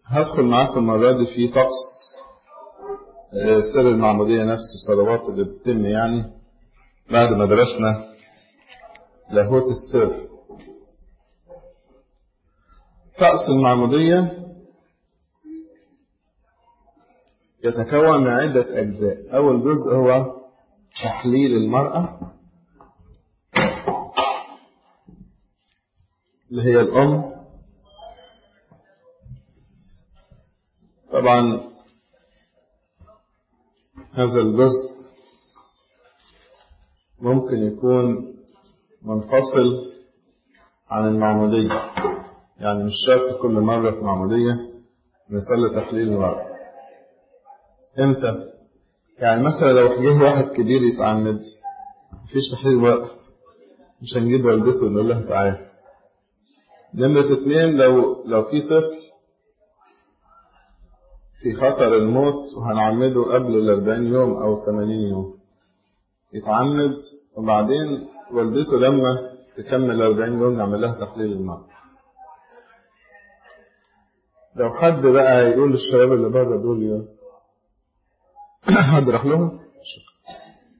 هدخل معاكم المرة دي في طقس سر المعمودية نفسه الصلوات اللي بتتم يعني بعد ما درسنا لاهوت السر طقس المعمودية يتكون من عدة أجزاء أول جزء هو تحليل المرأة اللي هي الأم طبعا هذا الجزء ممكن يكون منفصل عن المعمودية يعني مش شرط كل مرة في معمودية نصلي تحليل المرأة امتى؟ يعني مثلا لو جه واحد كبير يتعمد مفيش تحليل مرأة مش هنجيب والدته ونقول لها تعالى نمرة اتنين لو لو في طفل في خطر الموت وهنعمده قبل الأربعين يوم أو الثمانين يوم يتعمد وبعدين والدته لما تكمل الأربعين يوم نعمل لها تحليل الماء لو حد بقى يقول للشباب اللي بره دول يا حد راح لهم شكرا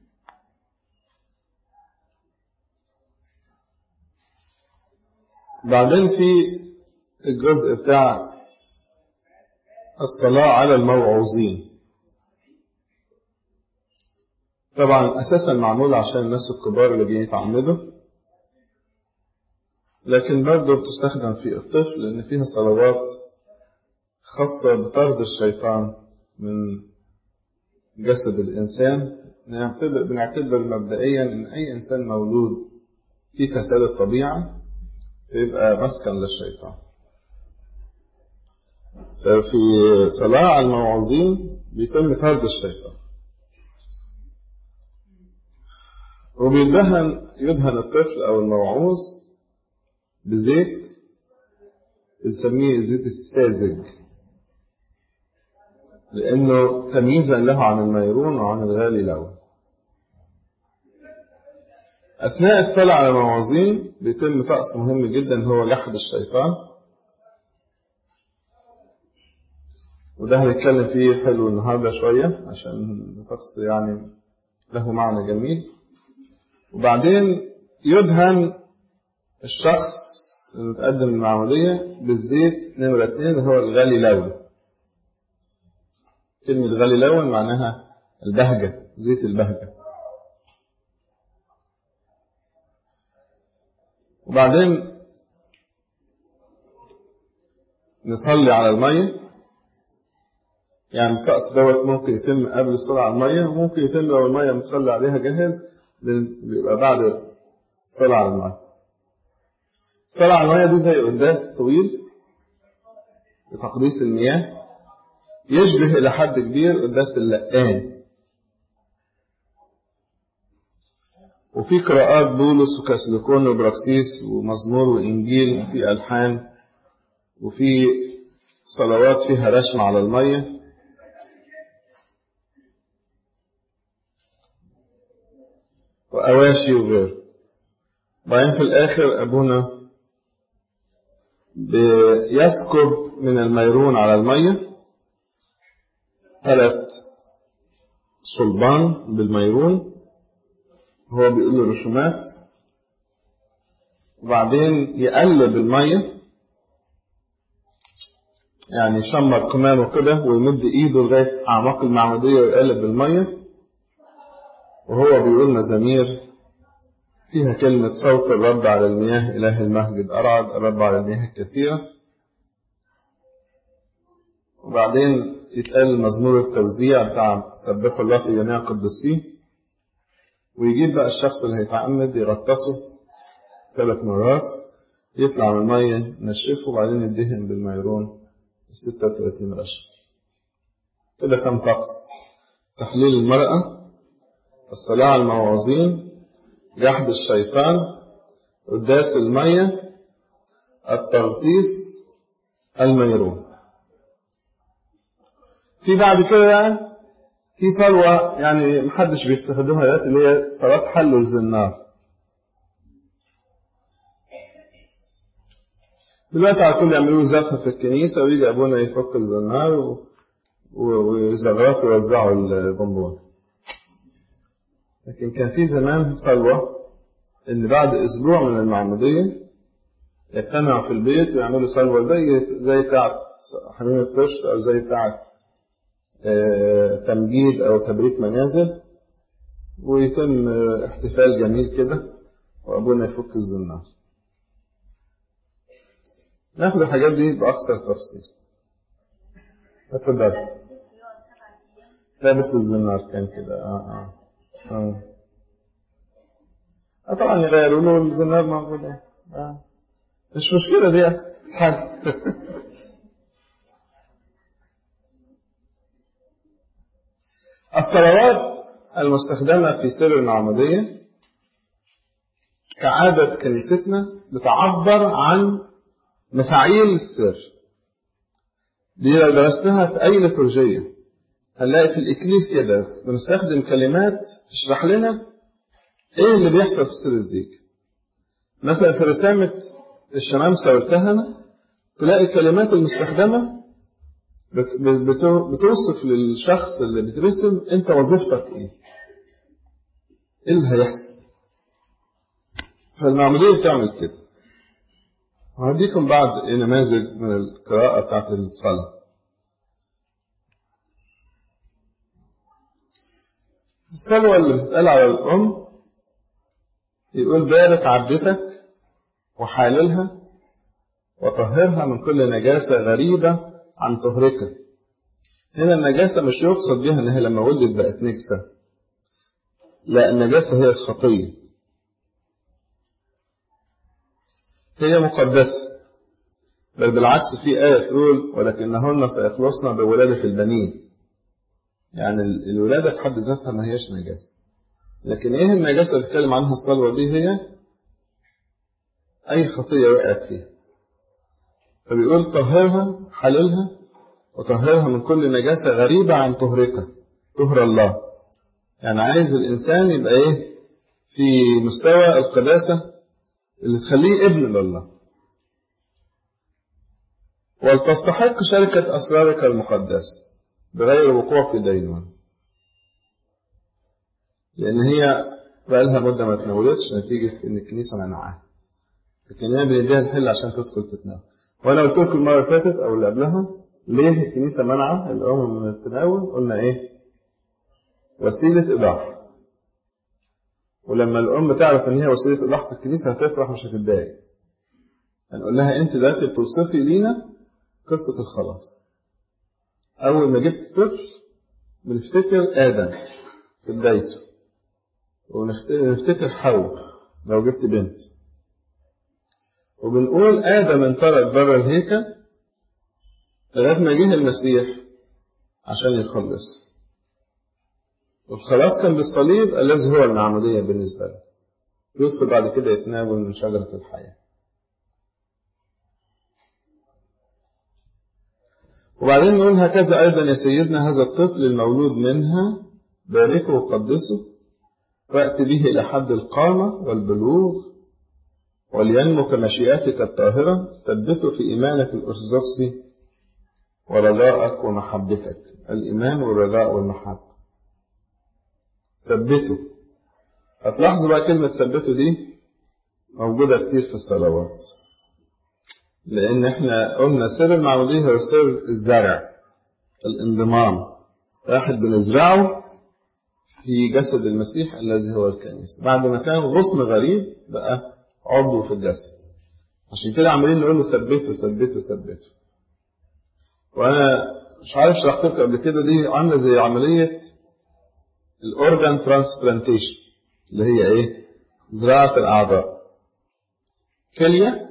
بعدين في الجزء بتاع الصلاة على الموعوظين طبعا أساسا معمول عشان الناس الكبار اللي جايين يتعمدوا لكن برضه بتستخدم في الطفل لأن فيها صلوات خاصة بطرد الشيطان من جسد الإنسان بنعتبر مبدئيا إن أي إنسان مولود في كساد الطبيعة بيبقى مسكن للشيطان ففي صلاة على الموعظين بيتم طرد الشيطان وبيدهن يدهن الطفل أو الموعوظ بزيت بنسميه زيت الساذج لأنه تمييزا له عن الميرون وعن الغالي له أثناء الصلاة على الموعظين بيتم طقس مهم جدا هو جحد الشيطان وده هنتكلم فيه حلو النهارده شوية عشان طقس يعني له معنى جميل وبعدين يدهن الشخص اللي متقدم المعمودية بالزيت نمرة اتنين هو الغالي لون كلمة غالي لون معناها البهجة زيت البهجة وبعدين نصلي على المية يعني الطقس دوت ممكن يتم قبل الصلاة على المية وممكن يتم لو المية متصلي عليها جاهز بيبقى بعد الصلاة على المية الصلاة على المية دي زي قداس طويل لتقديس المياه يشبه إلى حد كبير قداس اللقان وفي قراءات بولس وكاسليكون وبراكسيس ومزمور وإنجيل وفي ألحان وفي صلوات فيها رشم على المية وأواشي وغيره بعدين في الآخر أبونا بيسكب من الميرون على المية ثلاث صلبان بالميرون هو بيقول له رسومات وبعدين يقلب المية يعني يشمر كمامه كده ويمد ايده لغاية أعماق المعمودية ويقلب المية وهو بيقول مزامير فيها كلمة صوت الرب على المياه إله المهجد أرعد الرب على المياه الكثيرة وبعدين يتقال مزمور التوزيع بتاع سبحوا الله في جميع قدسيه ويجيب بقى الشخص اللي هيتعمد يغطسه ثلاث مرات يطلع من المية ينشفه وبعدين يدهن بالميرون الستة وثلاثين رشة كده كم طقس تحليل المرأة الصلاة على الموعظين جحد الشيطان قداس المية التغطيس الميرون في بعد كده في صلوة يعني محدش بيستخدمها دلوقتي اللي هي صلاة حل الزنار دلوقتي على طول يعملوا زفة في الكنيسة ويجي أبونا يفك الزنار و... ويزغرطوا ويوزعوا البونبون لكن كان في زمان صلوة إن بعد أسبوع من المعمودية يجتمعوا في البيت ويعملوا صلوة زي زي بتاعة حميم الطشت أو زي بتاعة تمجيد أو تبريك منازل ويتم احتفال جميل كده وأبونا يفك الزنار ناخد الحاجات دي بأكثر تفصيل اتفضل لابس الزنار كان كده اه اه اه, آه طبعا يغيروا له الزنار موجود اه مش مشكلة دي حل الصلوات المستخدمة في سر المعمودية كعادة كنيستنا بتعبر عن مفاعيل السر دي لو درستها في أي ليتورجية هنلاقي في الإكليف كده بنستخدم كلمات تشرح لنا إيه اللي بيحصل في سر الزيج مثلا في رسامة الشمامسة والكهنة تلاقي الكلمات المستخدمة بتوصف للشخص اللي بترسم انت وظيفتك ايه ايه اللي هيحصل فالمعمودية بتعمل كده وهديكم بعض نماذج من القراءة بتاعت الصلاة الصلوة اللي بتتقال على الأم يقول بارك عبدتك وحاللها وطهرها من كل نجاسة غريبة عن طهرك هنا النجاسة مش يقصد بها إنها لما ولدت بقت نجسة لا النجاسة هي الخطية هي مقدسة بل بالعكس في آية تقول ولكنهن سيخلصن بولادة البنين يعني الولادة في حد ذاتها ما هيش نجاسة لكن ايه النجاسة اللي بتتكلم عنها الصلوة دي هي أي خطية وقعت فيها فبيقول طهرها حللها وطهرها من كل نجاسة غريبة عن طهرك طهر الله يعني عايز الإنسان يبقى إيه في مستوى القداسة اللي تخليه ابن لله ولتستحق شركة أسرارك المقدسة بغير وقوع في دينون لأن هي بقى لها مدة ما تناولتش نتيجة إن الكنيسة منعها لكن هي بنديها الحل عشان تدخل تتناول وأنا قلت لكم المرة اللي فاتت أو اللي قبلها ليه الكنيسة منع الأم من التناول قلنا إيه وسيلة إيضاح ولما الأم تعرف إن هي وسيلة إيضاح في الكنيسة هتفرح مش هتتضايق هنقول لها أنت دلوقتي بتوصفي لينا قصة الخلاص أول ما جبت طفل بنفتكر آدم في بدايته ونفتكر حواء لو جبت بنت وبنقول آدم انطرد بره الهيكل لغاية ما جه المسيح عشان يخلص والخلاص كان بالصليب الذي هو المعمودية بالنسبة له يدخل بعد كده يتناول من شجرة الحياة وبعدين نقول هكذا أيضا يا سيدنا هذا الطفل المولود منها باركه وقدسه وأت به إلى حد القامة والبلوغ ولينمو كمشيئتك الطاهرة ثبته في إيمانك الأرثوذكسي ورجائك ومحبتك الإيمان والرجاء والمحبة ثبته هتلاحظوا بقى كلمة ثبته دي موجودة كتير في الصلوات لأن احنا قلنا سر المعمودية هو سر الزرع الانضمام واحد بنزرعه في جسد المسيح الذي هو الكنيسة بعد ما كان غصن غريب بقى عضو في الجسد عشان كده عمالين نقول له ثبته ثبته ثبته وانا مش عارف شرحت لكم قبل كده دي عامله زي عمليه الاورجان ترانسبلانتيشن اللي هي ايه زراعه الاعضاء كليه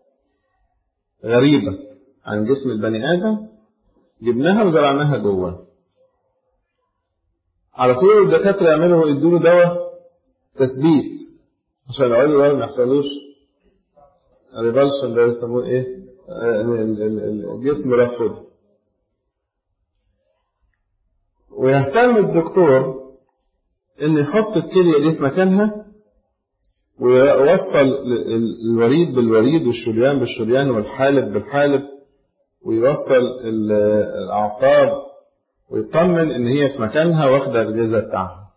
غريبه عن جسم البني ادم جبناها وزرعناها جوه على طول الدكاتره يعملوا يدوا له دواء تثبيت عشان العيال الولد ما يحصلوش ريفالشن ده يسموه ايه الجسم رفض ويهتم الدكتور ان يحط الكلية دي في مكانها ويوصل الوريد بالوريد والشريان بالشريان والحالب بالحالب ويوصل الأعصاب ويطمن إن هي في مكانها واخدة الغذاء بتاعها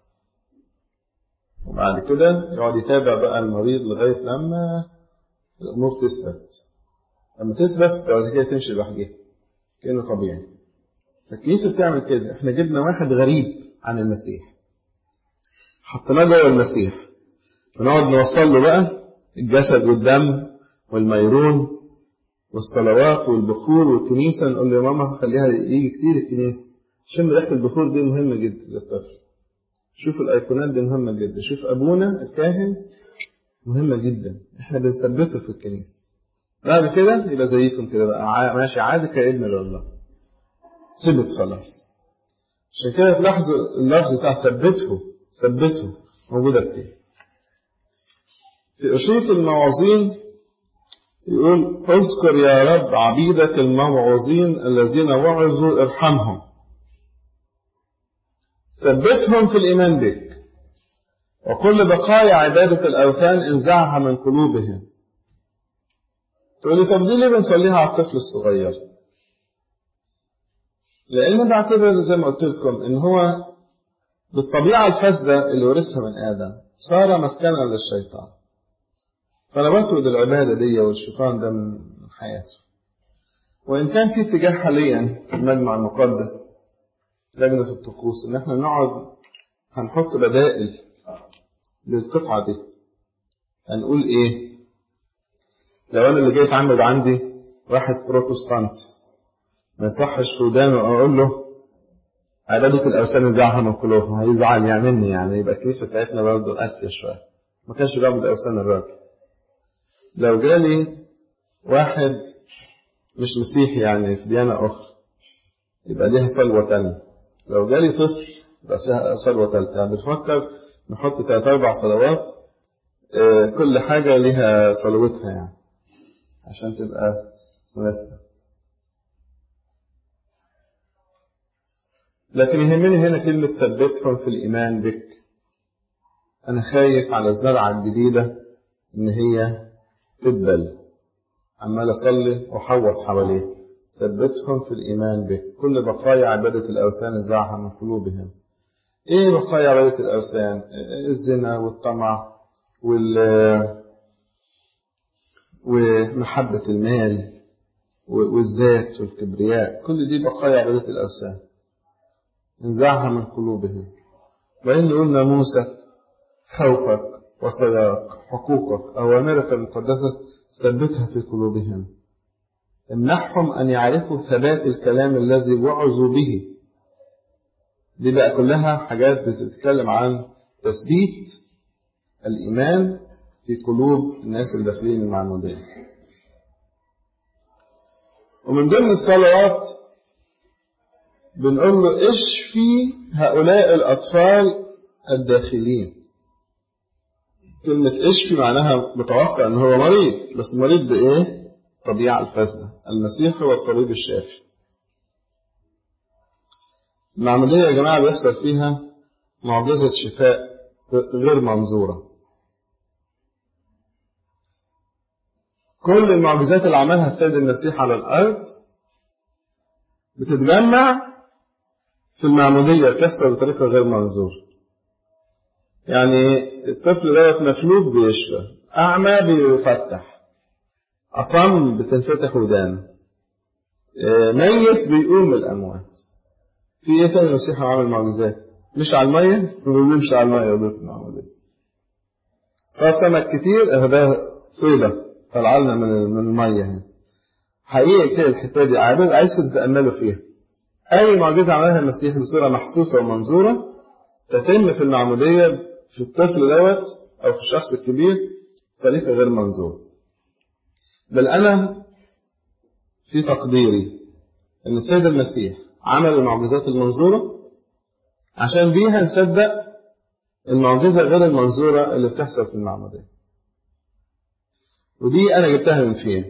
وبعد كده يقعد يتابع بقى المريض لغاية لما الأمور تثبت لما تثبت بعد كده تمشي لوحدها كأنه طبيعي فالكنيسة بتعمل كده احنا جبنا واحد غريب عن المسيح حطيناه جوه المسيح ونقعد نوصل له بقى الجسد والدم والميرون والصلوات والبخور والكنيسة نقول له يا ماما خليها يجي كتير الكنيسة شم ريحة البخور دي مهمة جدا للطفل شوف الأيقونات دي مهمة جدا شوف أبونا الكاهن مهمة جدا احنا بنثبته في الكنيسة بعد كده يبقى زيكم كده بقى ماشي عادي كابن لله ثبت خلاص عشان كده تلاحظوا اللفظ بتاع ثبته ثبته موجودة كتير في أشرية المواعظين يقول اذكر يا رب عبيدك الموعوظين الذين وعظوا ارحمهم ثبتهم في الإيمان بك وكل بقايا عبادة الأوثان انزعها من قلوبهم تقول لي طب دي ليه بنصليها على الطفل الصغير لأن بعتبر زي ما قلت لكم إن هو بالطبيعة الفاسدة اللي ورثها من آدم صار مسكنا للشيطان فأنا بطرد العبادة دي والشيطان ده من حياته وإن كان في اتجاه حاليا في المجمع المقدس لجنة الطقوس إن إحنا نقعد هنحط بدائل للقطعة دي هنقول إيه لو أنا اللي جاي يتعمد عندي واحد بروتستانتي ما يصحش في ودانه أقول له عبادة الأوثان نزعها من قلوبهم هيزعل يعملني يعني يبقى الكنيسة بتاعتنا برضه قاسية شوية ما كانش بيعبد أوثان الراجل لو جالي واحد مش مسيحي يعني في ديانة أخرى يبقى ليها صلوة تانية لو جالي طفل يبقى صلوة تالتة يعني بنفكر نحط تلات أربع صلوات اه كل حاجة ليها صلوتها يعني عشان تبقى مناسبة لكن يهمني هنا كلمة ثبتهم في الإيمان بك أنا خايف على الزرعة الجديدة إن هي تدبل عمال أصلي وحوط حواليه ثبتهم في الإيمان بك كل بقايا عبادة الأوثان ازرعها من قلوبهم إيه بقايا عبادة الأوثان الزنا والطمع وال ومحبة المال والذات والكبرياء كل دي بقايا عبادة الأوثان انزعها من قلوبهم وإن نقول ناموسك خوفك وصلاك حقوقك أوامرك المقدسة ثبتها في قلوبهم امنحهم أن يعرفوا ثبات الكلام الذي وعظوا به دي بقى كلها حاجات بتتكلم عن تثبيت الإيمان في قلوب الناس اللي داخلين المعمودية ومن ضمن الصلوات بنقول له اشفي هؤلاء الأطفال الداخلين كلمة اشفي معناها متوقع ان هو مريض بس مريض بايه طبيعة الفاسدة المسيح هو الطبيب الشافي المعمودية يا جماعة بيحصل فيها معجزة شفاء غير منظورة كل المعجزات اللي عملها السيد المسيح على الأرض بتتجمع في المعمودية بتحصل بطريقة غير منظورة يعني الطفل دوت مفلوج بيشفى أعمى بيفتح أصم بتنفتح ودانه ميت بيقوم من الأموات في إيه تاني المسيح عمل معجزات مش على المية ما بيمشي على المية ضد المعمودية صار سمك كتير ده صيدة طلع لنا من من المية هنا حقيقة كده الحتة دي عايز عايزكم تتأملوا فيها أي معجزة عملها المسيح بصورة محسوسة ومنظورة تتم في المعمودية في الطفل دوت أو في الشخص الكبير بطريقة غير منظورة بل أنا في تقديري أن السيد المسيح عمل المعجزات المنظورة عشان بيها نصدق المعجزة غير المنظورة اللي بتحصل في المعمودية ودي أنا جبتها من فين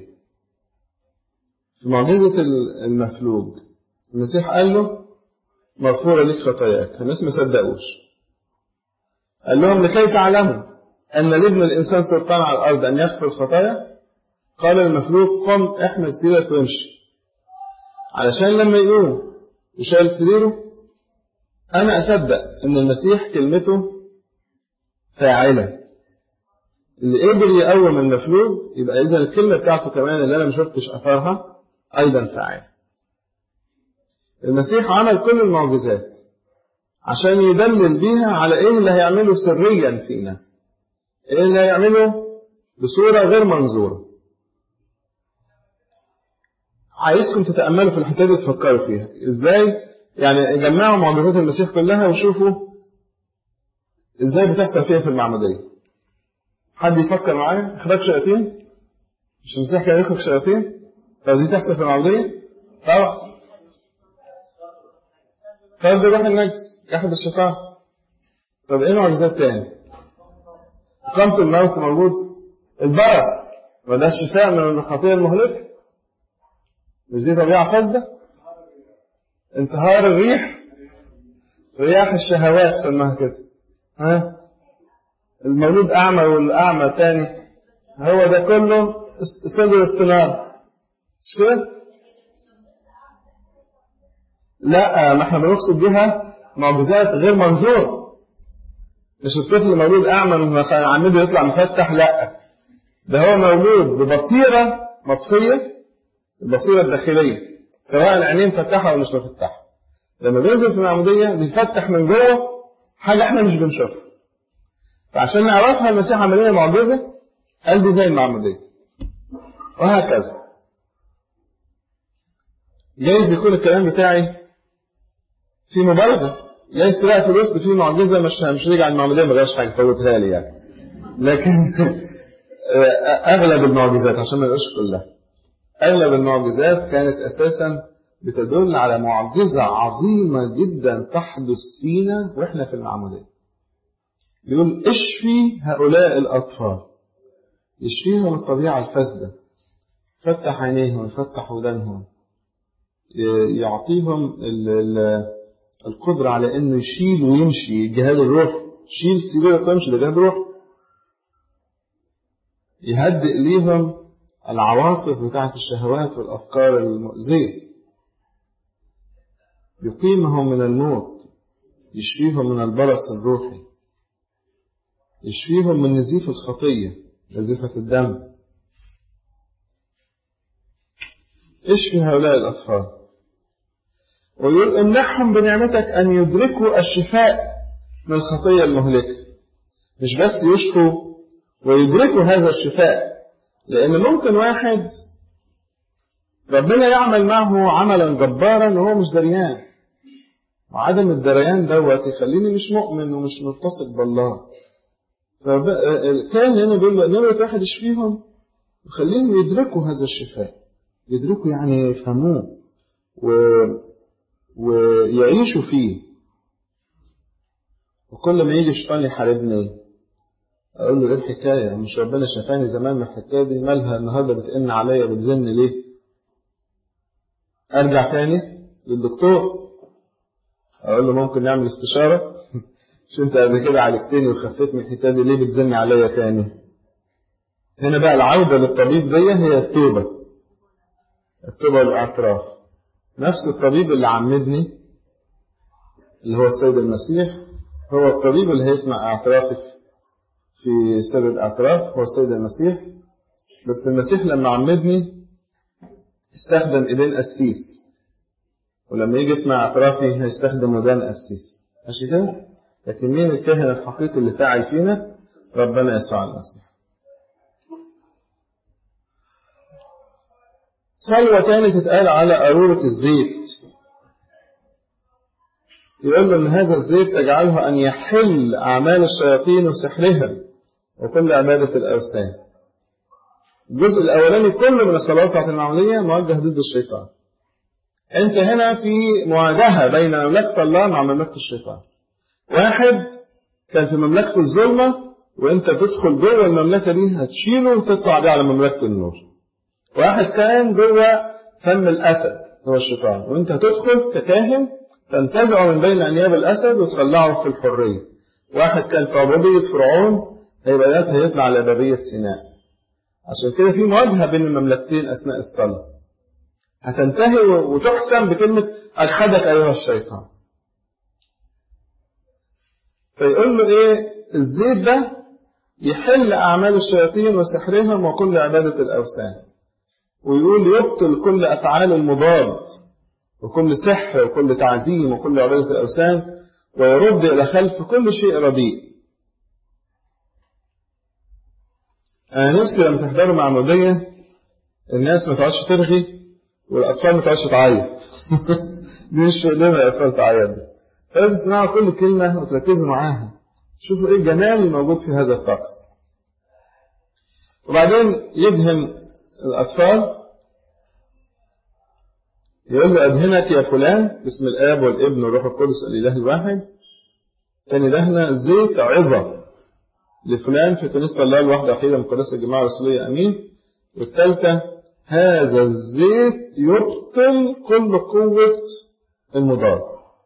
في معجزة المفلوج المسيح قال له مغفورة لك خطاياك الناس ما صدقوش قال لهم لكي تعلموا أن لابن الإنسان سلطان على الأرض أن يغفر الخطايا قال المخلوق قم احمل سريرك وامشي علشان لما يقوم وشايل سريره أنا أصدق أن المسيح كلمته فاعلة اللي قدر يقوم المفلوج يبقى إذا الكلمة بتاعته كمان اللي أنا ما شفتش أثرها أيضا فاعلة المسيح عمل كل المعجزات عشان يدلل بيها على إيه اللي هيعمله سريا فينا إيه اللي هيعمله بصورة غير منظورة عايزكم تتأملوا في الحتة دي تفكروا فيها إزاي يعني جمعوا معجزات المسيح كلها وشوفوا إزاي بتحصل فيها في المعمودية حد يفكر معايا إخراج شياطين مش المسيح كان يخرج شياطين طب دي تحصل في المعمودية طبعا طب روح النجس ياخد الشيطان طب ايه معجزات تاني إقامة الموت موجود البرص وده الشفاء من الخطية المهلكة مش دي طبيعة فاسدة انتهار الريح رياح الشهوات سماها كده ها المولود أعمى والأعمى تاني هو ده كله صدر استنار مش كده؟ لا ما احنا بنقصد بيها معجزات غير منظور مش الطفل مولود أعمى عمده يطلع مفتح لا ده هو مولود ببصيرة مطفية البصيرة الداخلية سواء العينين فتحها أو مش مفتحة لما بينزل في المعمودية بيفتح من جوه حاجة احنا مش بنشوفها فعشان نعرفها المسيح عمل لنا معجزة قال دي زي المعمودية وهكذا جايز يكون الكلام بتاعي في مبالغة جايز تلاقي في الوسط في معجزة مش مش هنيجي على المعمودية ما جاش حاجة فوتها لي يعني لكن أغلب المعجزات عشان ما نقولش كلها أغلب المعجزات كانت أساسا بتدل على معجزة عظيمة جدا تحدث فينا وإحنا في المعمودية بيقول اشفي هؤلاء الأطفال يشفيهم الطبيعة الفاسدة فتح عينيهم يفتح ودانهم يعطيهم القدرة على انه يشيل ويمشي جهاد الروح شيل سريرك ويمشي ده جهاد الروح يهدئ ليهم العواصف بتاعة الشهوات والأفكار المؤذية يقيمهم من الموت يشفيهم من البرص الروحي يشفيهم من نزيف الخطية نزيفة الدم اشفي هؤلاء الأطفال ويقول امنحهم بنعمتك أن يدركوا الشفاء من الخطية المهلكة مش بس يشفوا ويدركوا هذا الشفاء لأن ممكن واحد ربنا يعمل معه عملا جبارا وهو مش دريان وعدم الدريان دوت يخليني مش مؤمن ومش ملتصق بالله فكان هنا بيقول له نمرة واحد يشفيهم وخليهم يدركوا هذا الشفاء يدركوا يعني يفهموه و... ويعيشوا فيه وكل ما يجي الشيطان يحاربني اقول له ايه الحكايه مش ربنا شفاني زمان من الحكايه دي مالها النهارده بتئن عليا بتزن ليه ارجع تاني للدكتور اقول له ممكن نعمل استشاره مش انت قبل كده عالجتني وخفيت من الحكايه دي ليه بتزن عليا تاني هنا بقى العوده للطبيب دي هي التوبه التوبه والاعتراف نفس الطبيب اللي عمدني اللي هو السيد المسيح هو الطبيب اللي هيسمع اعترافي في سر الاعتراف هو السيد المسيح بس المسيح لما عمدني استخدم ايدين قسيس ولما يجي يسمع اعترافي هيستخدم ودان قسيس ماشي كده لكن مين الكاهن الحقيقي اللي فاعل فينا ربنا يسوع المسيح صلوة تاني تتقال على قارورة الزيت يقول له ان هذا الزيت تجعله ان يحل اعمال الشياطين وسحرها وكل عبادة الاوثان الجزء الاولاني كله من الصلوات بتاعت المعمودية موجه ضد الشيطان انت هنا في مواجهة بين مملكة الله مع مملكة الشيطان واحد كان في مملكة الظلمة وانت تدخل جوه المملكة دي هتشيله وتطلع بيه على مملكة النور واحد كان جوه فم الاسد هو الشيطان وانت هتدخل ككاهن تنتزعه من بين انياب الاسد وتطلعه في الحريه واحد كان في عبوديه فرعون هيبقى دلوقتي هيطلع على بابية سيناء عشان كده في مواجهة بين المملكتين أثناء الصلاة هتنتهي وتحسم بكلمة أجحدك أيها الشيطان فيقول له إيه الزيت ده يحل أعمال الشياطين وسحرهم وكل عبادة الأوثان ويقول يبطل كل أفعال المضاد وكل سحر وكل تعزيم وكل عبادة الأوثان ويرد إلى خلف كل شيء رديء أنا نفسي لما تحضروا معمودية الناس ما تقعدش ترغي والأطفال ما تقعدش تعيط دي مش في إيدينا الأطفال تعيط دي فلازم تسمعوا كل كلمة وتركزوا معاها شوفوا إيه الجمال اللي موجود في هذا الطقس وبعدين يدهن الأطفال يقول له أدهنك يا فلان باسم الآب والابن والروح القدس الإله الواحد تاني دهنة زيت عظة لفلان في كنيسة الله الواحدة وحيدة مقدسة الجماعة الرسولية أمين والثالثة هذا الزيت يبطل كل قوة المضاد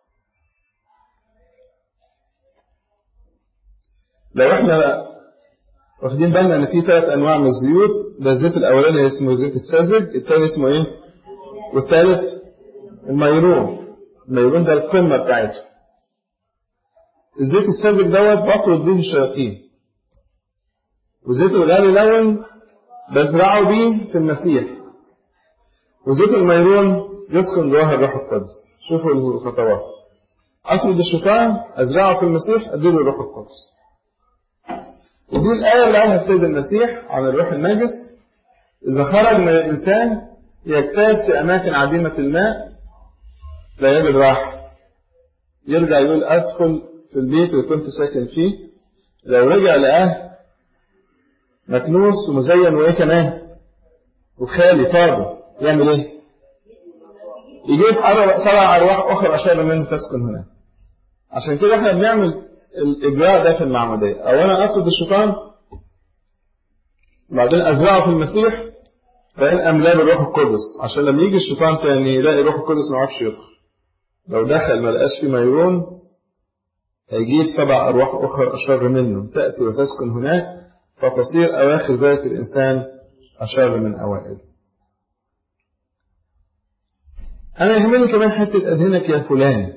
لو احنا واخدين بالنا ان في ثلاث انواع من الزيوت ده الزيت الاولاني اسمه زيت الساذج الثاني اسمه ايه والثالث الميرون الميرون ده القمه بتاعته الزيت الساذج دوت بطرد به الشياطين وزيت الغالي لون بزرعه بيه في المسيح وزيت الميرون يسكن جواها الروح القدس شوفوا الخطوات اطرد الشيطان ازرعه في المسيح اديله الروح القدس ودي الآية اللي قالها السيد المسيح عن الروح النجس إذا خرج من الإنسان يجتاز في أماكن عديمة الماء لا يجد راحة يرجع يقول أدخل في البيت اللي كنت ساكن فيه لو رجع لقاه مكنوس ومزين وإيه كمان وخالي فاضي يعمل إيه؟ يجيب سبع أرواح أخرى أشار منه تسكن هناك عشان كده احنا بنعمل الإجراء ده في المعمودية أولا أطرد الشيطان بعدين أزرعه في المسيح بعدين أملاه بالروح القدس عشان لما يجي الشيطان تاني يلاقي الروح القدس ما عرفش يدخل لو دخل ما لقاش فيه ميرون هيجيب سبع أرواح أخرى أشر منه تأتي وتسكن هناك فتصير أواخر ذلك الإنسان أشر من أوائل أنا يهمني كمان حتة أدهنك يا فلان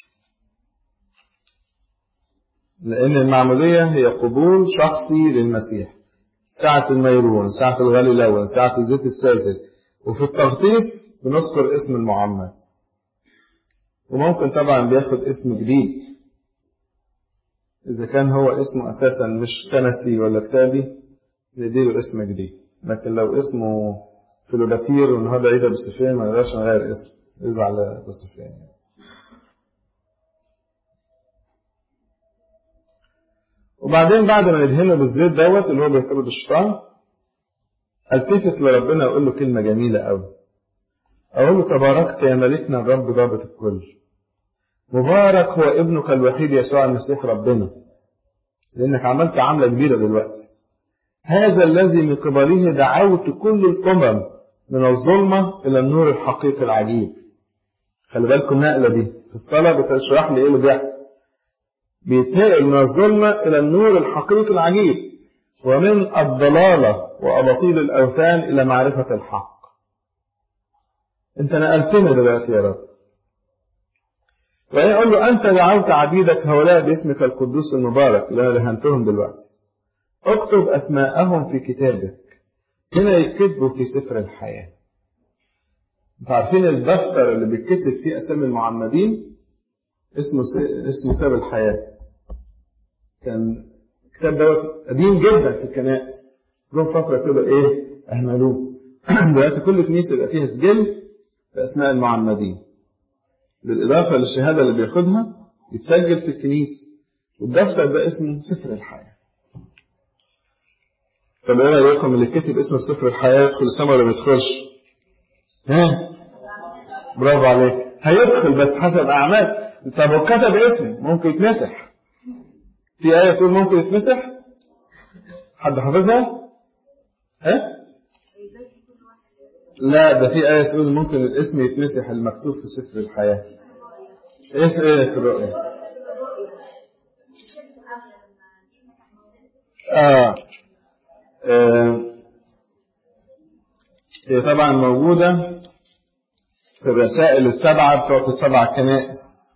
لأن المعمودية هي قبول شخصي للمسيح ساعة الميرون ساعة الغالي الأول ساعة الزيت الساذج وفي التغطيس بنذكر اسم المعمد وممكن طبعا بياخد اسم جديد إذا كان هو اسمه أساسا مش كنسي ولا كتابي نديله اسم جديد لكن لو اسمه فيلوباتير والنهارده عيد بصفين ما نقدرش نغير اسم يزعل بصفين يعني. وبعدين بعد ما ندهنه بالزيت دوت اللي هو بيطرد الشيطان التفت لربنا واقول له كلمه جميله قوي اقول له تباركت يا ملكنا الرب ضابط الكل مبارك هو ابنك الوحيد يسوع المسيح ربنا لانك عملت عمله كبيره دلوقتي هذا الذي من قبله دعوت كل الامم من الظلمه الى النور الحقيقي العجيب خلي بالكم النقله دي في الصلاه بتشرح لي ايه اللي بيحصل بيتنقل من الظلمة إلى النور الحقيقي العجيب ومن الضلالة وأباطيل الأوثان إلى معرفة الحق أنت نقلتنا دلوقتي يا رب وإيه يقول له أنت دعوت عبيدك هؤلاء باسمك القدوس المبارك اللي أنا دهنتهم دلوقتي اكتب أسماءهم في كتابك هنا يكتبوا في سفر الحياة انتوا عارفين الدفتر اللي بيتكتب فيه أسامي المعمدين اسمه اسمه كتاب الحياة كان الكتاب دوت قديم جدا في الكنائس جم فترة كده ايه اهملوه دلوقتي كل كنيسة يبقى فيها سجل بأسماء المعمدين بالإضافة للشهادة اللي بياخدها يتسجل في الكنيسة والدفتر ده اسمه سفر الحياة طب ايه رأيكم اللي كتب اسمه في سفر الحياة يدخل السما ولا ما يدخلش؟ ها؟ برافو عليك هيدخل بس حسب أعمال طب هو كتب اسم ممكن يتمسح في آية تقول ممكن يتمسح حد حافظها ها لا ده في آية تقول ممكن الاسم يتمسح المكتوب في سفر الحياة ايه في ايه في الرؤية آه. آه. هي طبعا موجودة في الرسائل السبعة بتوع السبع كنائس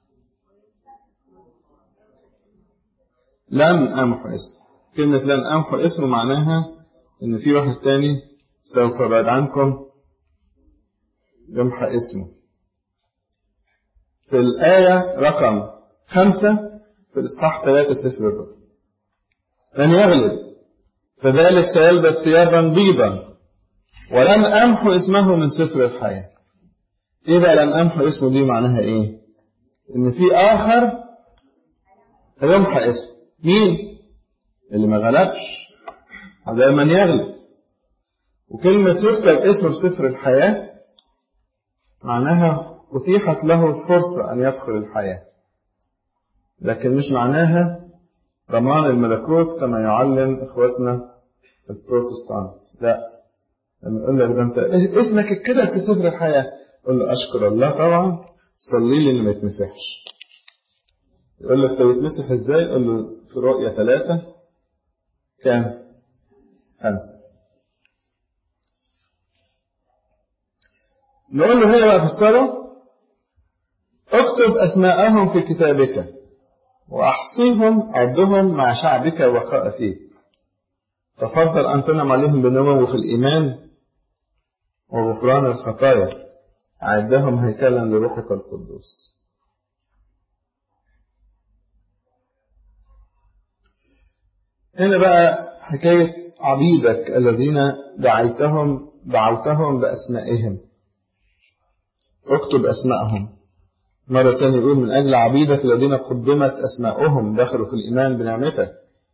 لن أمحو اسم كلمة لن أمحو اسم معناها إن في واحد تاني سوف بعد عنكم يمحى اسمه في الآية رقم خمسة في الإصحاح ثلاثة سفر الرؤيا من يغلب فذلك سيلبس ثيابا بيضا ولن أمحو اسمه من سفر الحياة إيه بقى لن أمحو اسمه دي معناها إيه؟ إن في آخر هيمحى اسمه مين؟ اللي ما غلبش هذا من يغلب وكلمة يكتب اسمه في سفر الحياة معناها أتيحت له الفرصة أن يدخل الحياة لكن مش معناها ضمان الملكوت كما يعلم إخوتنا البروتستانت لا لما يقول لك ده أنت اسمك اتكتب في سفر الحياة قول له أشكر الله طبعا صلي لي إنه ما يتمسحش يقول لك طب يتمسح إزاي؟ قول له في رؤية ثلاثة كام؟ خمسة نقول له هي بقى في الصلاة اكتب أسماءهم في كتابك وأحصيهم عدهم مع شعبك وخاء فيك تفضل أن تنعم عليهم بالنمو في الإيمان وغفران الخطايا أعدهم هيكلا لروحك القدوس هنا بقى حكاية عبيدك الذين دعيتهم دعوتهم بأسمائهم اكتب أسمائهم مرة تانية يقول من أجل عبيدك الذين قدمت أسماؤهم دخلوا في الإيمان بنعمتك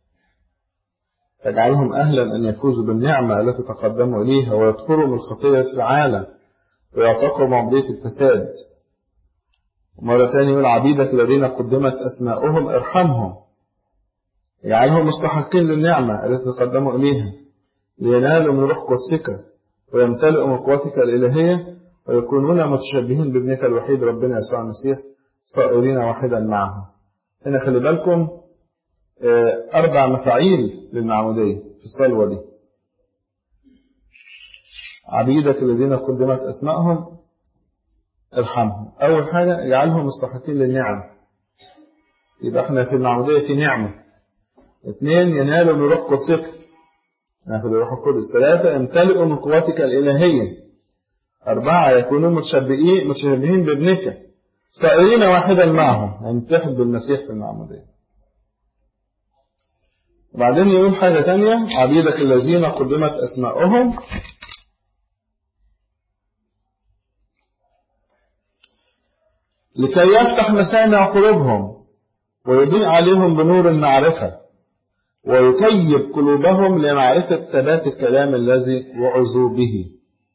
تجعلهم أهلا أن يفوزوا بالنعمة التي تقدموا إليها ويدخلوا من الخطية في العالم ويعتقوا معضية الفساد ومرة تانية يقول عبيدك الذين قدمت أسماؤهم ارحمهم اجعلهم مستحقين للنعمة التي تقدموا إليها لينالوا من روح قدسك ويمتلئوا من قوتك الإلهية ويكونون متشبهين بابنك الوحيد ربنا يسوع المسيح صائرين واحدا معه هنا خلي بالكم أربع مفاعيل للمعمودية في الصلوة دي عبيدك الذين قدمت أسمائهم ارحمهم أول حاجة اجعلهم مستحقين للنعم يبقى احنا في المعمودية في نعمة اثنين ينالوا من روح قدسك ناخذ الروح القدس ثلاثة يمتلئوا من قوتك الإلهية أربعة يكونون متشبهين متشبهين بابنك صائرين واحدا معهم يمتحد بالمسيح في المعمودية وبعدين يقول حاجة تانية عبيدك الذين قدمت أسماؤهم لكي يفتح مسامع قلوبهم ويضيء عليهم بنور المعرفة ويكيب قلوبهم لمعرفة ثبات الكلام الذي وعظوا به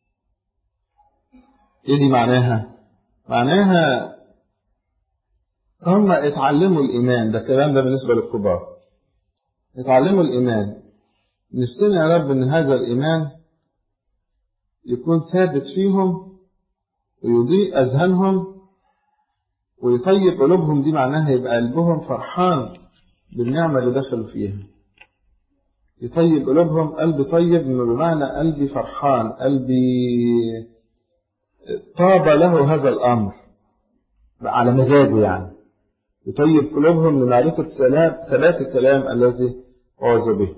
ايه دي معناها معناها هم اتعلموا الإيمان ده الكلام ده بالنسبة للكبار اتعلموا الإيمان نفسنا يا رب إن هذا الإيمان يكون ثابت فيهم ويضيء أذهانهم ويطيب قلوبهم دي معناها يبقى قلبهم فرحان بالنعمة اللي دخلوا فيها يطيب قلوبهم قلب طيب بمعنى قلبي فرحان قلبي طاب له هذا الأمر على مزاجه يعني يطيب قلوبهم لمعرفة ثبات الكلام الذي وعظوا به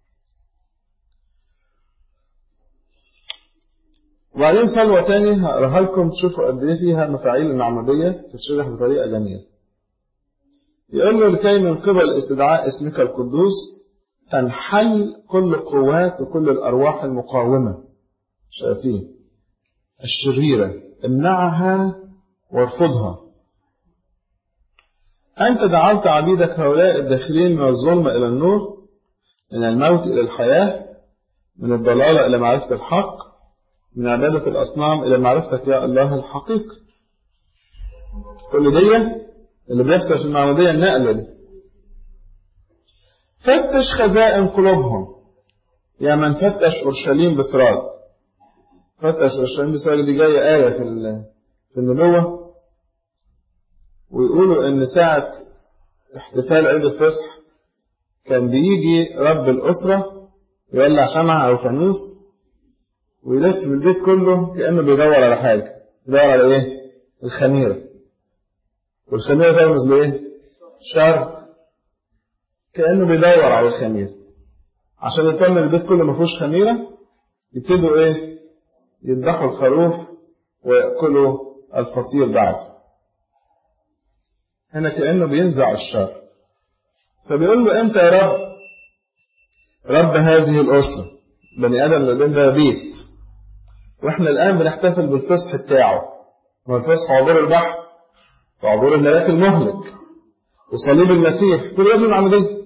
وبعدين صلوة تاني هقراها لكم تشوفوا قد ايه فيها مفاعيل المعمودية تتشرح بطريقة جميلة. يقول له لكي من قبل استدعاء اسمك القدوس تنحل كل القوات وكل الأرواح المقاومة شياطين الشريرة امنعها وارفضها أنت دعوت عبيدك هؤلاء الداخلين من الظلمة إلى النور من الموت إلى الحياة من الضلالة إلى معرفة الحق من عبادة الأصنام إلى معرفتك يا الله الحقيقي كل دي اللي بيحصل في المعمودية النقلة دي فتش خزائن قلوبهم يا من فتش أورشليم بسراد فتش أورشليم بسراد دي جاية آية في في النبوة ويقولوا إن ساعة احتفال عيد الفصح كان بيجي رب الأسرة يولع شمعة أو فانوس ويلف في البيت كله كأنه بيدور على حاجة يدور على إيه؟ الخميرة والخميرة ترمز لإيه؟ شر كأنه بيدور على الخميرة عشان يطمن البيت كله ما فيهوش خميرة يبتدوا إيه؟ يذبحوا الخروف ويأكلوا الفطير بعده هنا كأنه بينزع الشر فبيقول له أنت يا رب رب هذه الأسرة بني آدم اللي ده بيت وإحنا الآن بنحتفل بالفصح بتاعه هو الفصح عبور البحر وعبور الملاك المهلك وصليب المسيح كل ده من عملية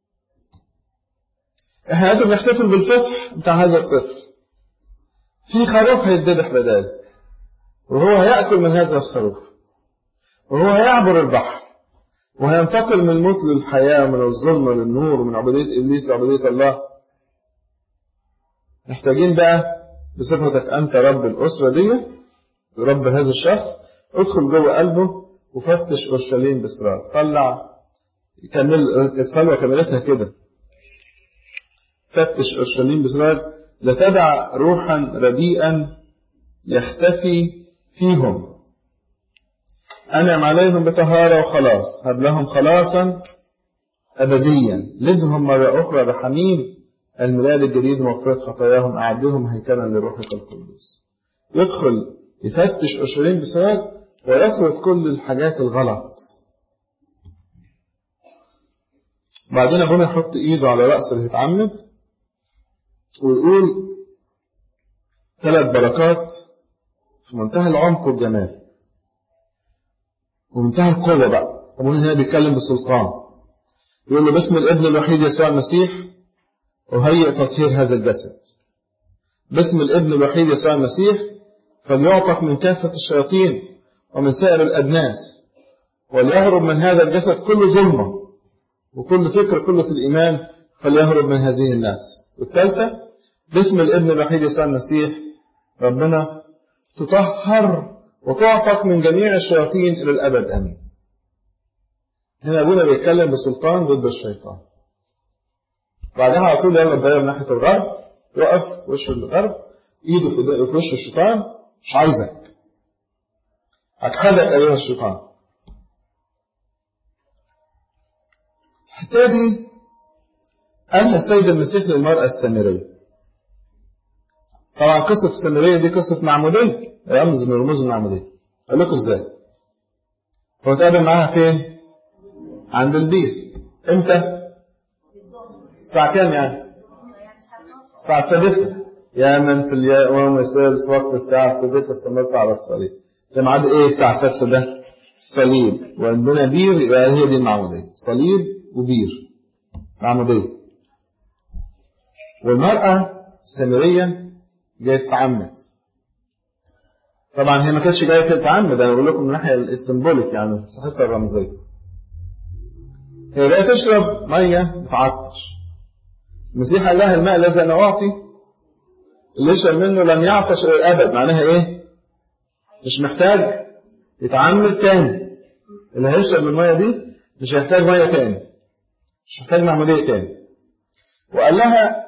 احنا لازم نحتفل بالفصح بتاع هذا الطفل في خروف هيتذبح بداله وهو هيأكل من هذا الخروف وهو هيعبر البحر وهينتقل من الموت للحياة ومن الظلم للنور ومن عبودية إبليس لعبودية الله محتاجين بقى بصفتك أنت رب الأسرة دي رب هذا الشخص ادخل جوه قلبه وفتش أورشليم بإصرار طلع كمل الصلوة كملتها كده فتش أورشليم بإصرار لتدع روحا رديئا يختفي فيهم أنعم عليهم بطهارة وخلاص هب لهم خلاصا أبديا لدهم مرة أخرى بحميم الميلاد الجديد ومغفرة خطاياهم أعدهم هيكلا لروحك القدوس يدخل يفتش أورشليم بسبب ويطرد كل الحاجات الغلط بعدين أبونا يحط إيده على رأس اللي هيتعمد ويقول ثلاث بركات في منتهى العمق والجمال ومنتهى القوة بقى أبونا هنا بيتكلم بسلطان يقول له باسم الابن الوحيد يسوع المسيح أهيئ تطهير هذا الجسد باسم الابن الوحيد يسوع المسيح فليعتق من كافة الشياطين ومن سائر الأدناس وليهرب من هذا الجسد كل ظلمة وكل فكر كله في الإيمان فليهرب من هذه الناس والثالثة باسم الابن الوحيد يسوع المسيح ربنا تطهر وتعتق من جميع الشياطين إلى الأبد أمين هنا أبونا بيتكلم بسلطان ضد الشيطان بعدها على طول يلا تغير ناحية الغرب يقف وش الغرب ايده في, في وش الشيطان مش عايزك أجحدك أيها الشيطان الحتة دي قالها السيد المسيح للمرأة السامرية طبعا قصة السامرية دي قصة معمودية رمز من رموز المعمودية أقول لكم إزاي هو اتقابل معاها فين عند البير امتى الساعة كام يعني الساعة السادسة يا من في اليوم السادس وقت الساعة السادسة سمرت على الصليب ده ميعاد ايه الساعة السادسة ده الصليب وعندنا بير يبقى هي دي المعمودية صليب وبير معمودية والمرأة السامرية جاية تتعمد طبعا هي ما كانتش جاية تتعمد انا بقول لكم من الناحية السيمبوليك يعني صحتها الرمزية هي جاية تشرب مية بتعطش المسيح قال لها الماء الذي انا اعطي اللي يشرب منه لم يعطش الى الابد معناها ايه مش محتاج يتعمد تاني اللي هيشرب من المية دي مش هيحتاج مية تاني مش محتاج معمودية تاني وقال لها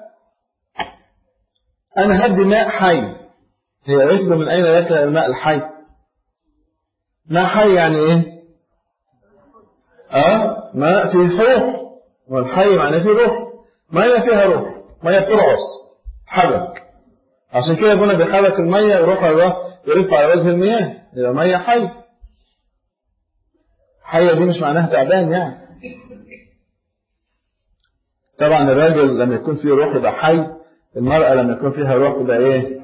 أنا هدي ماء حي هي قالت له من أين لك الماء الحي ماء حي يعني إيه آه ماء فيه روح والحي معناه فيه روح مية فيها روح مية بترعص تحرك عشان كده ابونا بيحرك المية وروح الله يرف على وجه المياه يبقى مية حي حية دي مش معناها تعبان يعني طبعا الراجل لما يكون فيه روح يبقى حي المرأة لما يكون فيها روح يبقى ايه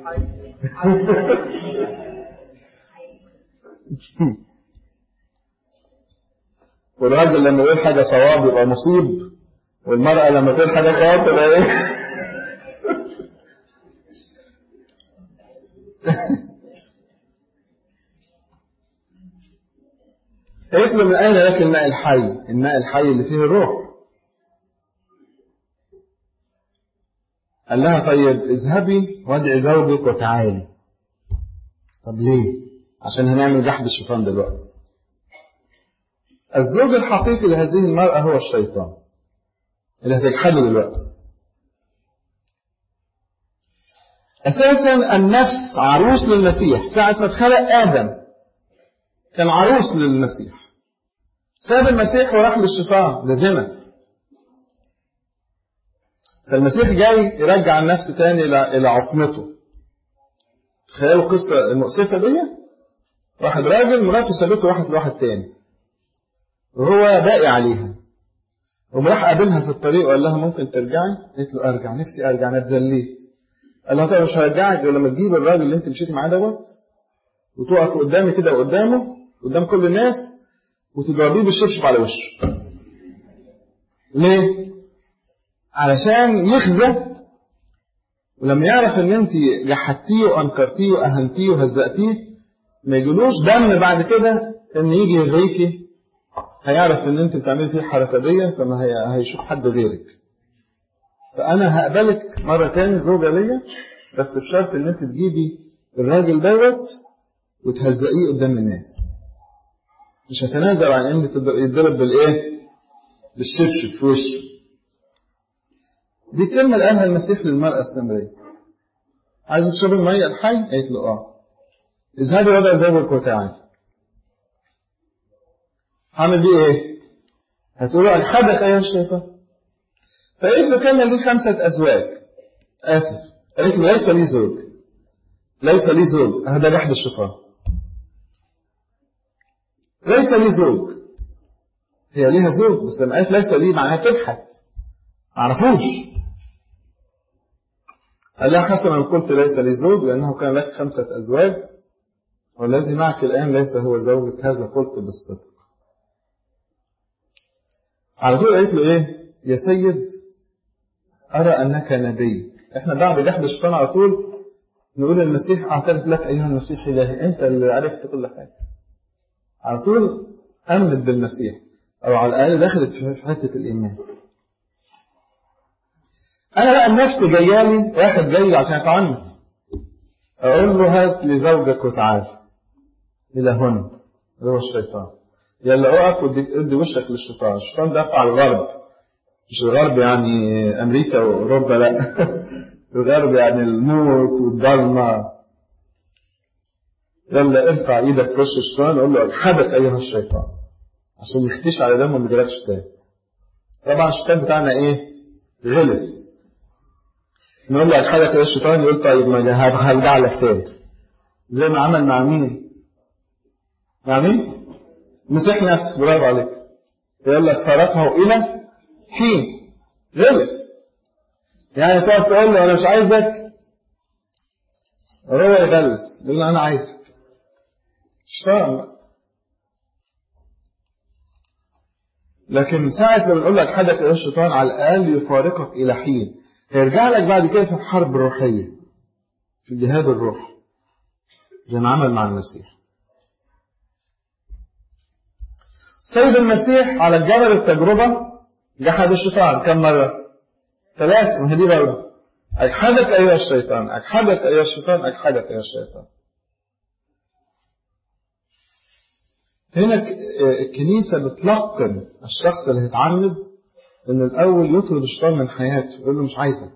والراجل لما يقول حاجة صواب يبقى مصيب والمرأة لما تقول حاجة صواب تبقى ايه قلت له من أين لك الماء الحي الماء الحي اللي فيه الروح قال لها طيب اذهبي وادعي زوجك وتعالي طب ليه عشان هنعمل جحد الشيطان دلوقتي الزوج الحقيقي لهذه المرأة هو الشيطان اللي هتجحده دلوقتي أساسا النفس عروس للمسيح ساعة ما اتخلق آدم كان عروس للمسيح ساب المسيح وراح للشيطان ده زنا فالمسيح جاي يرجع النفس تاني إلى عصمته تخيلوا القصة المؤسفة دي واحد راجل مراته سابته راحت لواحد تاني وهو باقي عليها وراح قابلها في الطريق وقال لها ممكن ترجعي؟ قالت له ارجع نفسي ارجع انا اتذليت قال لها طب مش هرجعك غير لما تجيب الراجل اللي انت مشيتي معاه دوت وتقف قدامي كده قدامه قدام كل الناس وتضربيه بالشبشب على وشه ليه؟ علشان يخزى ولما يعرف ان انت جحدتيه وانكرتيه واهنتيه وهزقتيه ما يجيلوش دم بعد كده ان يجي يغريكي هيعرف ان انت بتعملي فيه الحركه دي فما هي هيشوف حد غيرك فانا هقبلك مره تاني زوجه ليا بس بشرط ان انت تجيبي الراجل دوت وتهزقيه قدام الناس مش هتنازل عن ان يتضرب بالايه بالشبشب في وشه دي كلمة اللي قالها المسيح للمرأة السامرية عايز تشرب المية الحي؟ قالت له اه اذهبي وضع زوجك وتعالي هعمل بيه ايه؟ هتقول له الحدك ايها الشيطان فقالت له كان لي خمسة ازواج اسف قالت له ليس لي زوج ليس لي زوج هذا جحد الشيطان ليس لي زوج هي ليها زوج بس لما قالت ليس لي معناها تبحث معرفوش قال لها حسنا قلت ليس لي زوج لأنه كان لك خمسة أزواج والذي معك الآن ليس هو زوجك هذا قلت بالصدق على طول قالت له إيه يا سيد أرى أنك نبي إحنا بعد جحد الشيطان على طول نقول المسيح أعترف لك أيها المسيح إلهي أنت اللي عرفت كل حاجة على طول أمنت بالمسيح أو على الأقل دخلت في حتة الإيمان انا بقى النفس جايالي واحد جاي عشان يتعنت اقول له هات لي زوجك وتعال الى هنا اللي هو الشيطان يلا اقف وادي وشك للشيطان الشيطان ده على الغرب مش الغرب يعني امريكا واوروبا لا الغرب يعني الموت والضلمه يلا ارفع ايدك في وش الشيطان قول له الحدك ايها الشيطان عشان يختش على دمه ما يجيلكش تاني طبعا الشيطان بتاعنا ايه غلس نقول له الحدك يا الشيطان يقول طيب ما هرجع لك تاني زي ما عمل مع مين مع مين مسيح نفسه برافو عليك يقول لك فرقه الى حين غلس يعني تقعد تقول له انا مش عايزك هو يغلس يقول له انا عايزك شيطان لكن ساعة لما نقول لك حدك يا الشيطان على الأقل يفارقك إلى حين هيرجع لك بعد كده في الحرب الروحية في جهاد الروح زي ما عمل مع المسيح سيد المسيح على الجبل التجربة جحد الشيطان كم مرة؟ ثلاث ما هي دي برضه أجحدك أيها الشيطان أجحدك أيها الشيطان أجحدك أيها الشيطان هنا الكنيسة بتلقن الشخص اللي هيتعمد ان الاول يطرد الشيطان من حياته يقول له مش عايزك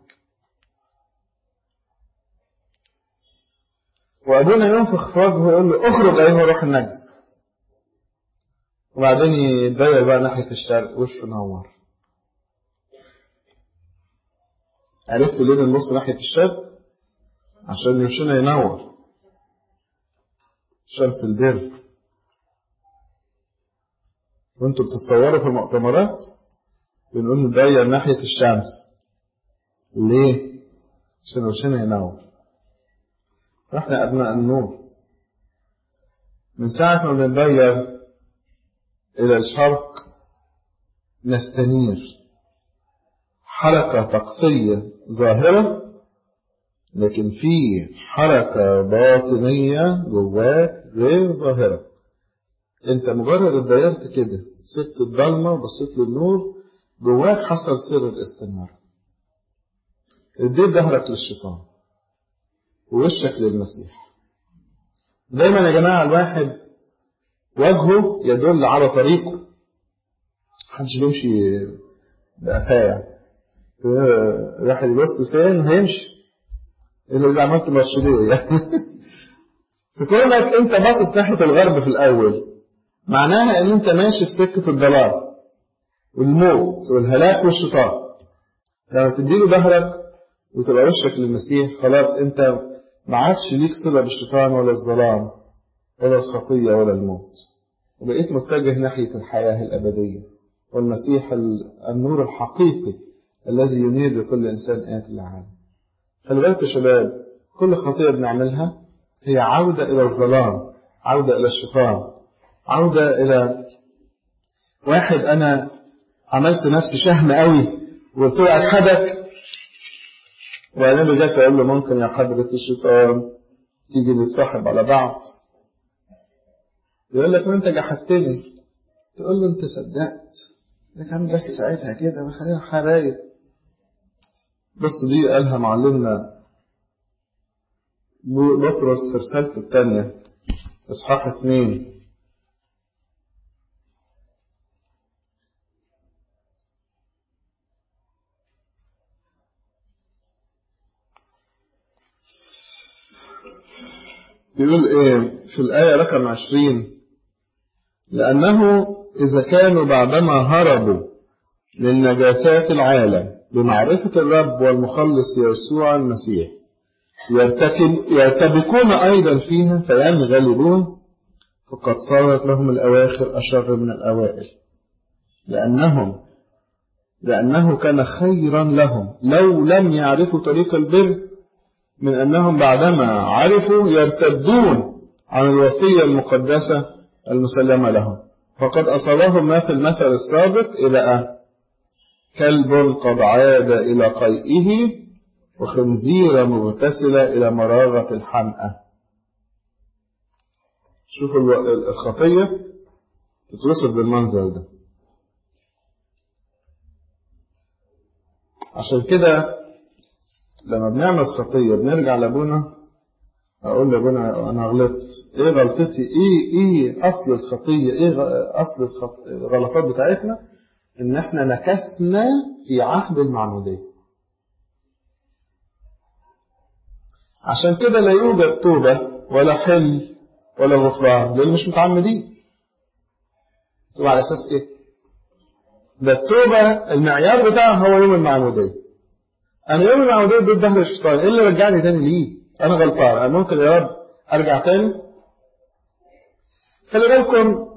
وابونا ينفخ في وجهه ويقول له اخرج ايها الروح النجس وبعدين يتدير بقى ناحية الشرق وشه نور عرفتوا ليه بنبص ناحية الشرق عشان وشنا ينور شمس البر وانتوا بتتصوروا في المؤتمرات بنقول ندير ناحية الشمس ليه؟ عشان وشنا ينور احنا أبناء النور من ساعة ما بندير إلى الشرق نستنير حركة طقسية ظاهرة لكن في حركة باطنية جواك غير ظاهرة انت مجرد اتضيرت كده سبت الضلمة وبصيت للنور جواك حصل سر الاستنارة اديت ظهرك للشيطان ووشك للمسيح دايما يا جماعة الواحد وجهه يدل على طريقه محدش بيمشي بقفاه راح يبص فين هيمشي إلا إذا عملت مرشدية يعني فكونك أنت باصص ناحية الغرب في الأول معناها إن أنت ماشي في سكة الضلال والموت والهلاك والشيطان لما تديله ظهرك وتبقى وشك للمسيح خلاص أنت ما عادش ليك صلة بالشيطان ولا الظلام ولا الخطية ولا الموت وبقيت متجه ناحية الحياة الأبدية والمسيح النور الحقيقي الذي ينير لكل إنسان آتي العالم خلي بالك يا شباب كل خطيئة بنعملها هي عودة إلى الظلام عودة إلى الشيطان عودة إلى واحد أنا عملت نفسي شهم قوي وقلت له أجحدك وبعدين رجعت أقول له ممكن يا حضرة الشيطان تيجي نتصاحب على بعض يقول لك ما أنت جحدتني تقول له أنت صدقت ده كان بس ساعتها كده وخلينا حبايب بص دي قالها معلمنا بطرس في رسالته الثانية إصحاح اثنين بيقول ايه في الآية رقم عشرين لأنه إذا كانوا بعدما هربوا من نجاسات العالم بمعرفة الرب والمخلص يسوع المسيح يرتبكون أيضا فيها فينغلبون فقد صارت لهم الأواخر أشر من الأوائل لأنهم لأنه كان خيرا لهم لو لم يعرفوا طريق البر من أنهم بعدما عرفوا يرتدون عن الوصية المقدسة المسلمة لهم فقد أصابهم ما في المثل السابق إلى كلب قد عاد إلى قيئه وخنزيرة مغتسلة إلى مراغة الحمأة شوفوا الخطية تتوصف بالمنظر ده عشان كده لما بنعمل خطية بنرجع لابونا أقول لابونا أنا غلطت إيه غلطتي إيه إيه أصل الخطية إيه أصل الخط... الغلطات بتاعتنا إن إحنا نكسنا في عهد المعمودية عشان كده لا يوجد توبة ولا حل ولا غفران لأن مش متعمدين توبة على أساس إيه؟ ده التوبة المعيار بتاعها هو يوم المعمودية أنا يوم المعمودية ضد ظهر الشيطان إيه اللي رجعني تاني ليه؟ أنا غلطان أنا ممكن يا رب أرجع تاني خلي بالكم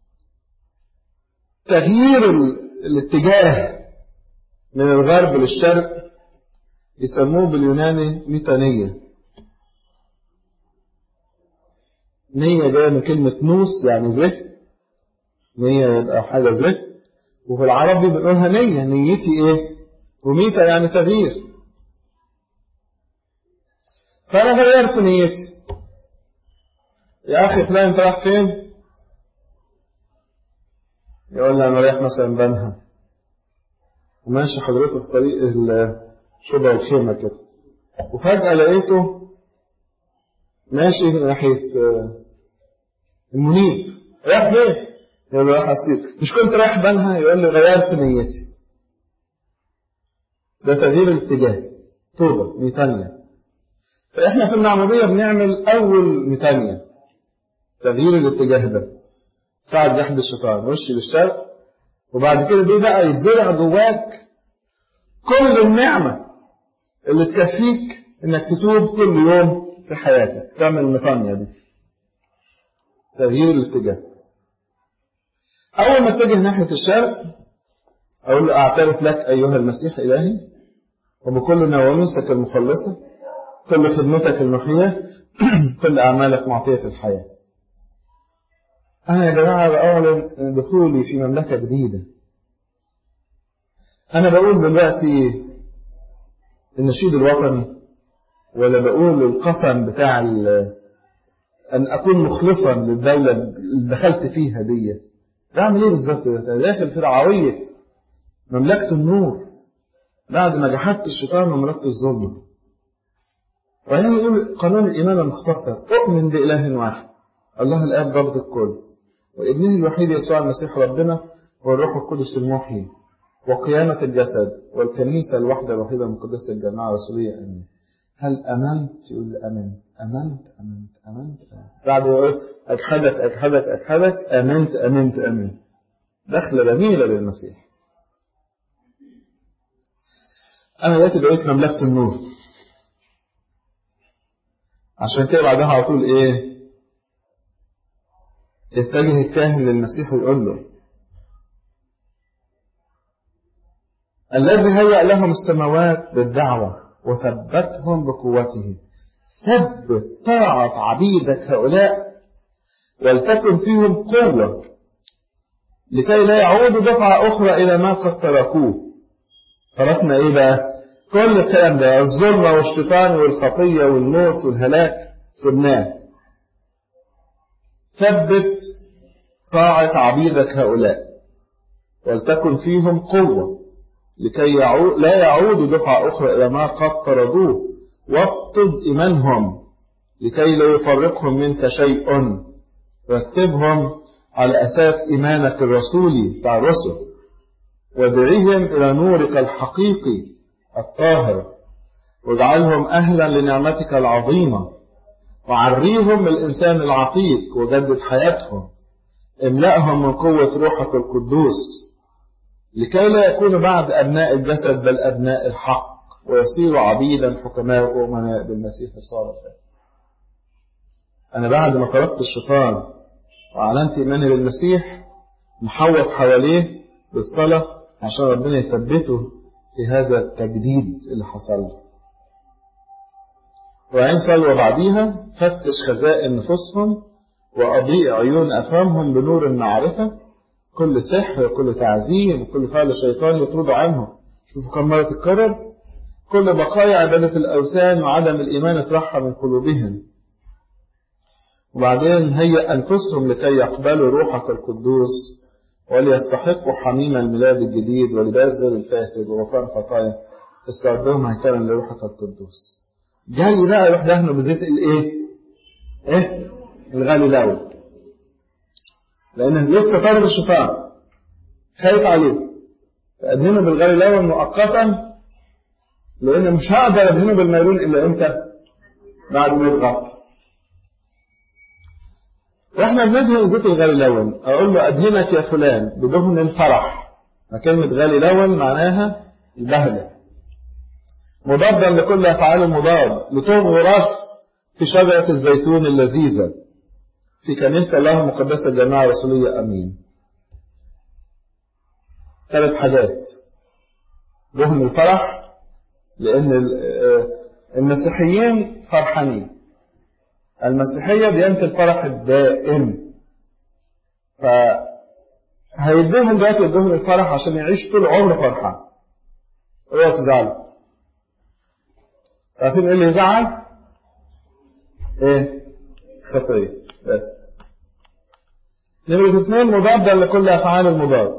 تغيير الاتجاه من الغرب للشرق يسموه باليوناني ميتانية نية جاية من كلمة نوس يعني زه نية يبقى حاجة زه وفي العربي بنقولها نية نيتي ايه وميتا يعني تغيير فأنا غيرت نيتي يا أخي فلان أنت رايح فين؟ يقول لي أنا رايح مثلا بنها وماشي حضرته في طريق شبه الخيمة كده وفجأة لقيته ماشي ناحية المنيب رايح فين؟ يقول له رايح أسير مش كنت رايح بنها يقول لي غيرت نيتي ده تغيير الاتجاه توبة ميتانيا فإحنا في المعمودية بنعمل أول ميتانيا تغيير الاتجاه ده ساعة جحد الشيطان وشي للشرق وبعد كده دي بقى يتزرع جواك كل النعمة اللي تكفيك انك تتوب كل يوم في حياتك تعمل الميتانيا دي تغيير الاتجاه أول ما اتجه ناحية الشرق أقول له أعترف لك أيها المسيح إلهي وبكل نواميسك المخلصة كل خدمتك المحية كل أعمالك معطية الحياة أنا يا جماعة بأعلن دخولي في مملكة جديدة أنا بقول دلوقتي النشيد الوطني ولا بقول القسم بتاع أن أكون مخلصا للدولة اللي دخلت فيها دي بعمل إيه بالظبط أنا داخل في رعوية مملكة النور بعد ما جحدت الشيطان ومملكة الظلم وهنا يقول قانون الإيمان المختصر أؤمن بإله واحد الله الآب ضابط الكل وابنه الوحيد يسوع المسيح ربنا والروح القدس المحيي وقيامة الجسد والكنيسة الواحدة الوحيدة المقدسة الجماعة الرسولية أمين هل أمنت يقول لي أمنت أمنت أمنت أمنت, أمنت. بعد يقول أجحدك أجحدك أجحدك أمنت أمنت أمنت دخلة جميلة للمسيح أنا دلوقتي بقيت مملكة النور عشان كده بعدها على طول إيه يتجه الكاهن للمسيح ويقول له الذي هيأ لهم السماوات بالدعوة وثبتهم بقوته ثبت طاعة عبيدك هؤلاء ولتكن فيهم قوة لكي لا يعودوا دفعة أخرى إلى ما قد تركوه تركنا إيه بقى؟ كل الكلام ده الظلمة والشيطان والخطية والموت والهلاك سبناه ثبت طاعة عبيدك هؤلاء ولتكن فيهم قوة لكي يعود لا يعودوا دفعة أخرى إلى ما قد طردوه وطد إيمانهم لكي لا يفرقهم منك شيء رتبهم على أساس إيمانك الرسولي بتاع الرسل وادعيهم إلى نورك الحقيقي الطاهر واجعلهم أهلا لنعمتك العظيمة وعريهم الإنسان العتيق وجدد حياتهم املأهم من قوة روحك القدوس لكي لا يكونوا بعد أبناء الجسد بل أبناء الحق ويصيروا عبيدا حكماء وأمناء بالمسيح صار أنا بعد ما طردت الشيطان وأعلنت إيماني بالمسيح محوط حواليه بالصلاة عشان ربنا يثبته في هذا التجديد اللي حصل له وعين صلوة بعديها فتش خزائن نفوسهم وأضيء عيون أفهامهم بنور المعرفة كل سحر وكل تعزيم وكل فعل شيطان يطرد عنهم شوفوا كم مرة تتكرر كل بقايا عبادة الأوثان وعدم الإيمان اطرحها من قلوبهم وبعدين هيئ أنفسهم لكي يقبلوا روحك القدوس وليستحقوا حميم الميلاد الجديد ولباس غير الفاسد وغفران خطايا استعدهم هيكلا لروحك القدوس جاي بقى يروح دهنه بزيت الايه؟ ايه؟ الغالي الاول لان لسه طالب الشيطان خايف عليه فادهنه بالغالي الاول مؤقتا لان مش هقدر ادهنه بالميرون الا امتى؟ بعد ما يتغطس واحنا بندهن زيت الغالي الاول اقول له ادهنك يا فلان بدهن الفرح فكلمة غالي الاول معناها البهجة مضادا لكل افعال المضاد لتغرس في شجرة الزيتون اللذيذة في كنيسة الله المقدسة الجماعة الرسولية امين ثلاث حاجات دهن الفرح لان المسيحيين فرحانين المسيحية ديانة الفرح الدائم فهيديهم دلوقتي يديهم الفرح عشان يعيش طول عمره فرحان اوعوا تزعلوا عارفين ايه اللي يزعل؟ ايه؟ خطية بس نمرة اثنين مضادا لكل افعال المضاد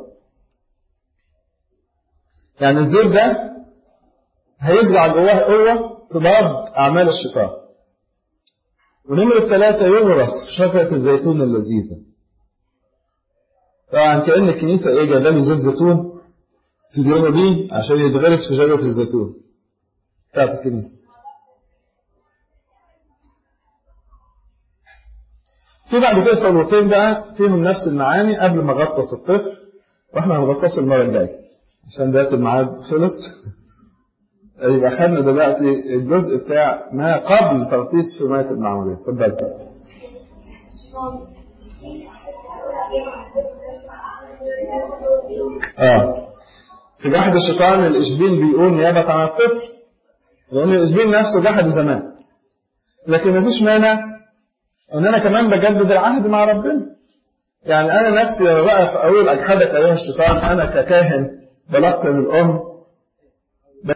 يعني الزيت ده هيزرع جواه قوة تضاد أعمال الشيطان ونمرة ثلاثة يغرس شجرة الزيتون اللذيذة طبعا كأن الكنيسة ايه جايبه له زيت زيتون تديره بيه عشان يتغرس في شجرة الزيتون بتاعت الكنيسة في بعد كده صلوتين بقى فيهم نفس المعاني قبل ما غطس الطفل واحنا هنغطسه المرة الجاية عشان دلوقتي الميعاد خلص يبقى خدنا دلوقتي الجزء بتاع ما قبل تغطيس في مية المعمودية اتفضل اه في جحد الشيطان الإشبيل بيقول نيابة عن الطفل لأن الإشبيل نفسه جحده زمان لكن مفيش مانع ان انا كمان بجدد العهد مع ربنا يعني انا نفسي لما بقى في اقول اجحدك ايها الشيطان انا ككاهن بلقن الام